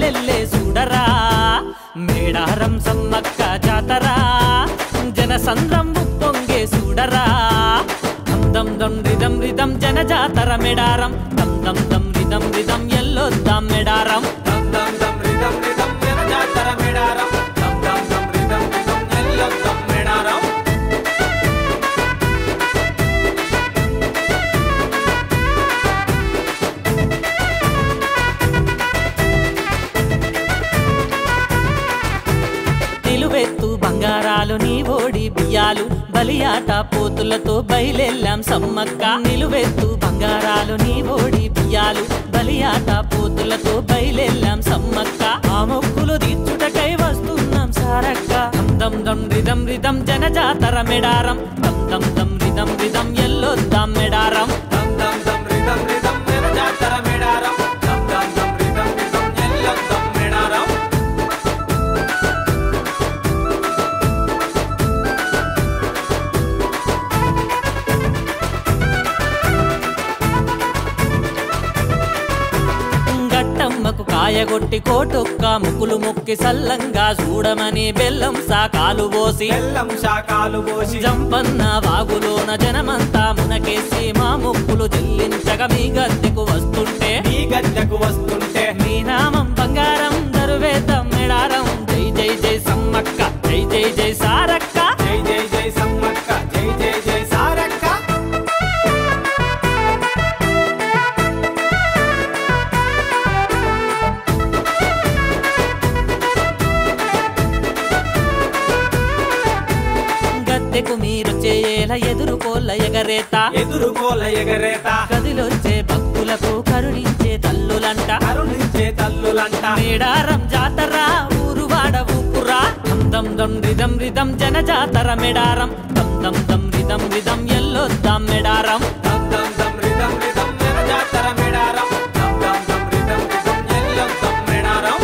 పల్లెల్లే చూడరా మేడారం సమ్మక్క జాతరా జనసంద్రం ఉప్పొంగే చూడరా దం దం దం రిదం రిదం జన జాతర మెడారం దం దం దం రిదం రిదం ఎల్లొద్దాం మెడారం దం దం దం రిదం రిదం జన జాతర మేడారం దం దం దం రిదం రిదం ఎల్లొద్దాం మేడారం నిలువెత్తు బంగారాలు నీ ఓడి బియ్యాలు బలియాట పోతులతో బయలెల్లాం సమ్మక్క నిలువెత్తు బంగారాలు నీ ఓడి బియ్యాలు బలియాట పోతులతో బయలెల్లాం సమ్మక్క ఆ మొక్కులు తీర్చుటకై వస్తున్నాం సారక్క దం దం దం రిదం రిదం జన జాతర మెడారం దం దం దం రిదం రిదం ఎల్లొద్దాం మెడారం దం దం దం రిదం రిదం జన జాతర మేడారం దం దం దం రిదం రిదం ఎల్లొద్దాం మేడారం గట్టమ్మకు కాయగొట్టి కోటొక్క ముక్కులు మొక్కి సల్లంగా చూడమని బెల్లం సాకాలు పోసి బెల్లం శాకాలు పోసి జంపన్న వాగులోన జనమంతా మునకేసి మా ముక్కులు చెల్లించగా మీ గద్దెకు వస్తుంటే నీ గద్దెకు వస్తుంటే మీ నామం బంగారం దరువేద్దాం మెడారం జై జై జై సమ్మక్క జై జై జై సారక్క జై జై జై సమ్మక్క జై జై జై సారక్క గద్దెకు మీరు చేయేల ఎదురుకోళ్ళ ఎగరేత ఎదురుకోల ఎగరేత గదిలొచ్చే భక్తులకు కరుణించే తల్లులంట కరుణించే తల్లులంట మేడారం జాతర ఊరు వాడ ఊపురా దం దం దం రిదం రిదం జన జాతర మెడారం దం దం దం రిదం రిదం ఎల్లొద్దాం మెడారం దం దం దం రిదం రిదం జన జాతర మేడారం దం దం దం రిదం రిదం ఎల్లొద్దాం మేడారం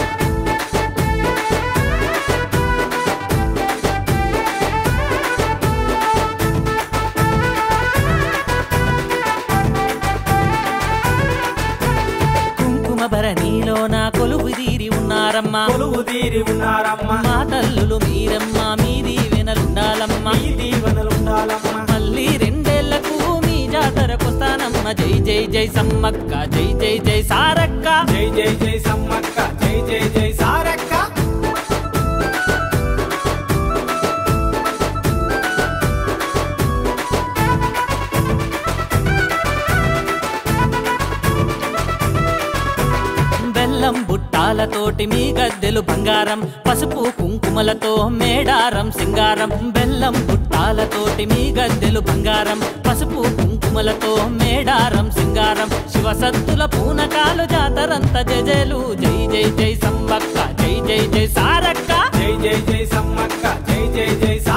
కుంకుమ భరణిలో నా కొలువు తీరి ఉన్నారమ్మా కొలువు తీరి ఉన్నారమ్మ మా తల్లులు మీరమ్మ మీది వెనలుండాలమ్మ ఈ దీవెనలుండాలమ్మ మళ్ళీ రెండేళ్లకు మీ జాతరకొస్తానమ్మ జై జై జై సమ్మక్క జై జై జై సారక్క జై జై జై సమ్మక్క జై జై జై సారక్క బెల్లం బుట్టాలతోటి మీ గద్దెలు బంగారం పసుపు కుంకుమలతో మేడారం సింగారం బెల్లం బుట్టాలతోటి మీ గద్దెలు బంగారం పసుపు కుంకుమలతో మేడారం సింగారం శివసత్తుల పూనకాలు జాతరంత జజలు జై జై జై సమ్మక్క జై జై జై సారక్క జై జై జై సమ్మక్క జై జై జై